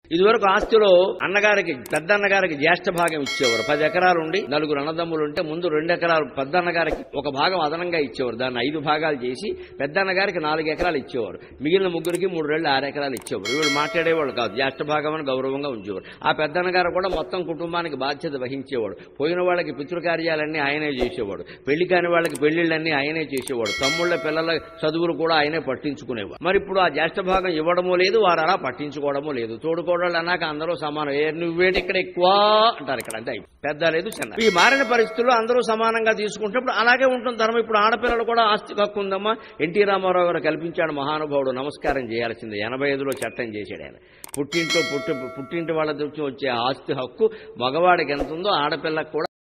ఇదివరకు ఆస్తిలో అన్నగారికి పెద్ద అన్నగారికి జ్యేష్ఠ భాగం ఇచ్చేవారు పది ఎకరాలు ఉండి నలుగురు అన్నదమ్ములు ఉంటే ముందు రెండు ఎకరాలు పెద్ద అన్నగారికి ఒక భాగం అదనంగా ఇచ్చేవారు దాన్ని ఐదు భాగాలు చేసి పెద్ద అన్నగారికి నాలుగు ఎకరాలు ఇచ్చేవారు మిగిలిన ముగ్గురికి మూడు రెండు ఆరు ఎకరాలు ఇచ్చేవారు వీళ్ళు మాట్లాడేవాళ్ళు కాదు జ్యేష్ఠ భాగం అని గౌరవంగా ఉంచేవారు ఆ పెద్ద అన్నగారు కూడా మొత్తం కుటుంబానికి బాధ్యత వహించేవాడు పోయిన వాళ్ళకి పితృకార్యాలన్నీ ఆయనే చేసేవాడు పెళ్లి కాని వాళ్ళకి పెళ్లిళ్ళన్నీ ఆయనే చేసేవాడు తమ్ముళ్ళ పిల్లల చదువులు కూడా ఆయనే పట్టించుకునేవాడు మరి ఇప్పుడు ఆ జ్యేష్ఠ భాగం ఇవ్వడమో లేదు వారు అలా పట్టించుకోవడమో లేదు తోడుకోవడాలు అన్నాక అందరూ సమానం ఏ నువ్వేటి ఇక్కడ ఎక్కువ అంటారు ఇక్కడ అంతే పెద్ద లేదు చిన్న ఈ మారిన పరిస్థితుల్లో అందరూ సమానంగా తీసుకుంటున్నప్పుడు అలాగే ఉంటుంది ధర్మం ఇప్పుడు ఆడపిల్లలు కూడా ఆస్తి హక్కు ఉందమ్మా ఎన్టీ రామారావు గారు కల్పించాడు మహానుభావుడు నమస్కారం చేయాల్సిందే ఎనభై ఐదులో చట్టం చేశాడు ఆయన పుట్టింట్లో పుట్టి పుట్టింటి వాళ్ళ నుంచి వచ్చే ఆస్తి హక్కు మగవాడికి ఎంత ఉందో ఆడపిల్లకు కూడా